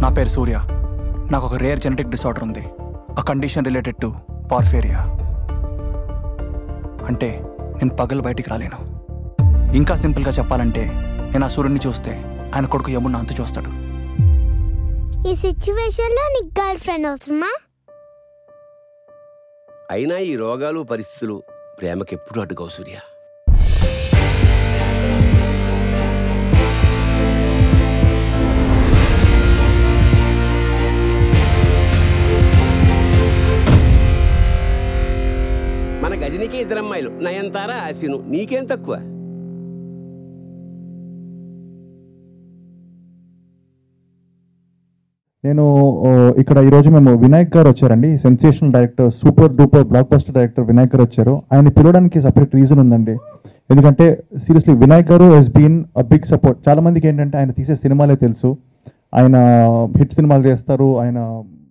పేరు సూర్య నాకు ఒక రేర్ జెనెటిక్ డిసార్డర్ ఉంది ఆ కండిషన్ రిలేటెడ్ టు పార్ఫేరియా అంటే నేను పగలు బయటికి రాలేను ఇంకా సింపుల్గా చెప్పాలంటే నేను ఆ సూర్యుడిని చూస్తే ఆయన కొడుకు యమున్న అంతు చూస్తాడు ఈ సిచ్యువేషన్ లో నీకు గర్ల్ ఫ్రెండ్ అవసరమా అయినా ఈ రోగాలు పరిస్థితులు ప్రేమకెప్పుడు అడ్డుకోవు సూర్య మన గజనికి ఇద్దరమ్మాయిలు నయనతార ఆశీను నీకేం తక్కువ నేను ఓ, ఇక్కడ ఈరోజు మేము వినాయక్ గారు వచ్చారండి sensational director super duper blockbuster director Vinayak garu వచ్చారు ఆయన పిలవడానికి సపరేట్ రీజన్ ఉందండి ఎందుకంటే seriously Vinayak garu he's been a big support చాలా మందికి ఏంటంటే ఆయన తీసే సినిమాలే తెలుసు ఆయన హిట్ సినిమాలు చేస్తారు ఆయన